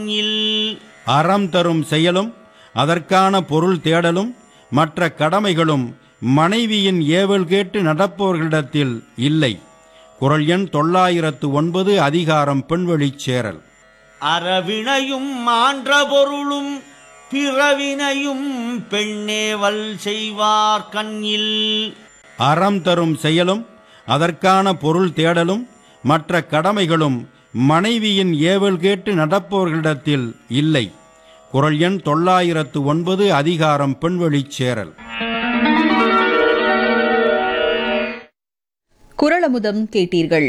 இல் அறம் தரும் செயலும் அதற்கான பொருள் தேடலும் மற்ற கடமைகளும் மனைவியின் ஏவல் கேட்டு நடப்பவர்களிடத்தில் இல்லை குரல் எண் தொள்ளாயிரத்து ஒன்பது அதிகாரம் பெண்வழிச் சேரல் அறவினையும் மான்ற பொருளும் பிறவினையும் பெண்ணேவல் செய்வார் கண்ணில் அறம் தரும் செயலும் அதற்கான பொருள் தேடலும் மற்ற கடமைகளும் மனைவியின் ஏவல் கேட்டு நடப்பவர்களிடத்தில் இல்லை குரல் எண் தொள்ளாயிரத்து ஒன்பது அதிகாரம் பெண்வழிச் சேரல் குரலமுதம் கேட்டீர்கள்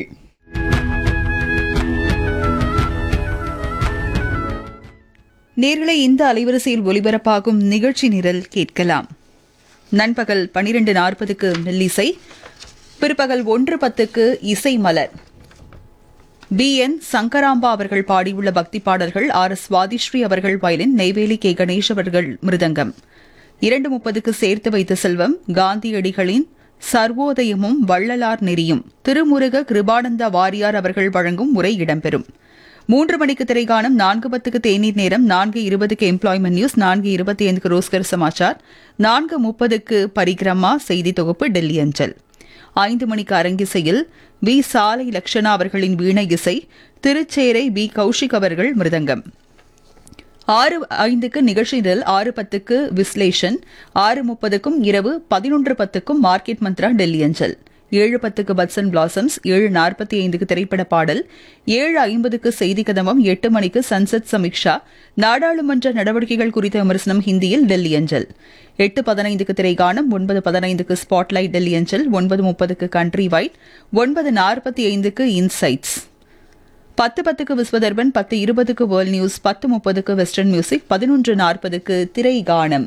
நேர்களை இந்த அலைவரிசையில் ஒலிபரப்பாகும் நிகழ்ச்சி நிரல் கேட்கலாம் நண்பகல் பனிரெண்டு நாற்பதுக்கு மெல்லிசை பிற்பகல் ஒன்று பத்துக்கு இசை மலர் பி என் சங்கராம்பா அவர்கள் பாடியுள்ள பக்தி பாடல்கள் ஆர் எஸ் சுவாதிஸ்ரீ அவர்கள் வயலின் நெய்வேலி கே கணேஷ் அவர்கள் மிருதங்கம் இரண்டு முப்பதுக்கு சேர்த்து வைத்த செல்வம் காந்தியடிகளின் சர்வோதயமும் வள்ளலார் நெறியும் திருமுருக கிருபானந்த வாரியார் அவர்கள் வழங்கும் உரை இடம்பெறும் மூன்று மணிக்கு திரைகாணும் நான்கு பத்துக்கு தேநீர் நேரம் நான்கு இருபதுக்கு எம்ப்ளாய்மெண்ட் நியூஸ் நான்கு இருபத்தி ஐந்துக்கு ரோஸ்கர் சமாச்சார் நான்கு முப்பதுக்கு பரிகிரமா செய்தி தொகுப்பு டெல்லி அஞ்சல் ஐந்து மணிக்கு அரங்கிசையில் வி சாலை லக்ஷணா அவர்களின் வீணை இசை திருச்சேரை பி கௌஷிக் அவர்கள் மிருதங்கம் ஆறு ஐந்துக்கு நிகழ்ச்சியில் ஆறு பத்துக்கு விஸ்லேஷன் ஆறு முப்பதுக்கும் இரவு பதினொன்று பத்துக்கும் மார்க்கெட் மந்த்ரா டெல்லி அஞ்சல் ஏழு பத்துக்கு பட்சன் பிளாசம்ஸ் ஏழு நாற்பத்தி ஐந்துக்கு திரைப்பட பாடல் ஏழு ஐம்பதுக்கு செய்தி கதமம் எட்டு மணிக்கு சன்சத் சமீக்ஷா நாடாளுமன்ற நடவடிக்கைகள் குறித்த விமர்சனம் ஹிந்தியில் டெல்லி அஞ்சல் எட்டு பதினைந்துக்கு திரைகாணம் ஒன்பது பதினைந்துக்கு ஸ்பாட்லைட் டெல்லி அஞ்சல் ஒன்பது முப்பதுக்கு கண்ட்ரி வைட் ஒன்பது நாற்பத்தி ஐந்துக்கு இன்சைட்ஸ் பத்து பத்துக்கு விஸ்வதர்பன் பத்து இருபதுக்கு வேர்ல்ட் நியூஸ் பத்து முப்பதுக்கு வெஸ்டர்ன் மியூசிக் பதினொன்று நாற்பதுக்கு திரை கானம்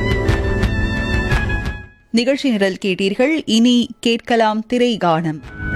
நிகழ்ச்சி நிரல் கேட்டீர்கள் இனி கேட்கலாம் திரை கானம்